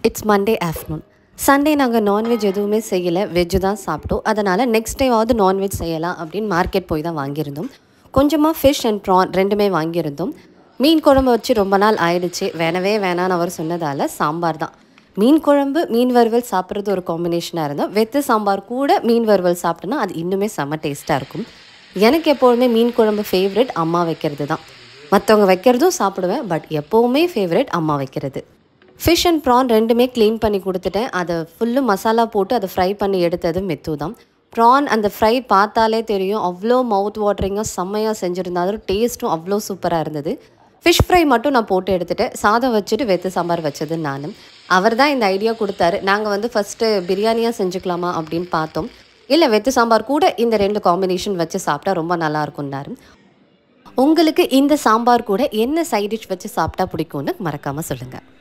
it's Monday afternoon Sunday நாங்கள் non veg எதுவுமே செய்யலை வெஜ்ஜு தான் சாப்பிட்டோம் அதனால் நெக்ஸ்ட் டேவாவது நான்வெஜ் செய்யலாம் அப்படின்னு மார்க்கெட் போய் தான் வாங்கியிருந்தோம் கொஞ்சமாக ஃபிஷ் அண்ட் ப்ரான் ரெண்டுமே வாங்கியிருந்தோம் மீன் குழம்பு வச்சு ரொம்ப நாள் ஆயிடுச்சு வேணவே வேணான்னு அவர் சொன்னதால் சாம்பார் தான் மீன் குழம்பு மீன் வறுவல் சாப்பிட்றது ஒரு காம்பினேஷனாக இருந்தோம் வெத்து சாம்பார் கூட மீன் வறுவல் சாப்பிட்டோன்னா அது இன்னுமே செம்ம டேஸ்ட்டாக இருக்கும் எனக்கு எப்போதுமே மீன் குழம்பு ஃபேவரெட் அம்மா வைக்கிறது தான் மற்றவங்க வைக்கிறதும் சாப்பிடுவேன் பட் எப்போவுமே ஃபேவரெட் அம்மா வைக்கிறது ஃபிஷ் அண்ட் ப்ரான் ரெண்டுமே க்ளீன் பண்ணி கொடுத்துட்டேன் அதை ஃபுல்லும் மசாலா போட்டு அதை ஃப்ரை பண்ணி எடுத்தது மெத்து தான் ப்ரான் அந்த ஃப்ரை பார்த்தாலே தெரியும் அவ்வளோ மவுத் வாட்டரிங்காக செம்மையாக செஞ்சுருந்தாலும் டேஸ்ட்டும் அவ்வளோ சூப்பராக இருந்தது ஃபிஷ் ஃப்ரை மட்டும் நான் போட்டு எடுத்துகிட்டு சாதம் வச்சுட்டு வெத்து சாம்பார் வச்சது நான் அவர் தான் இந்த ஐடியா கொடுத்தாரு நாங்கள் வந்து ஃபஸ்ட்டு பிரியாணியாக செஞ்சுக்கலாமா அப்படின்னு பார்த்தோம் இல்லை வெத்து சாம்பார் கூட இந்த ரெண்டு காம்பினேஷன் வச்சு சாப்பிட்டா ரொம்ப நல்லா இருக்கும்னாரு உங்களுக்கு இந்த சாம்பார் கூட என்ன சைட் டிஷ் வச்சு சாப்பிட்டா பிடிக்கும்னு மறக்காமல் சொல்லுங்கள்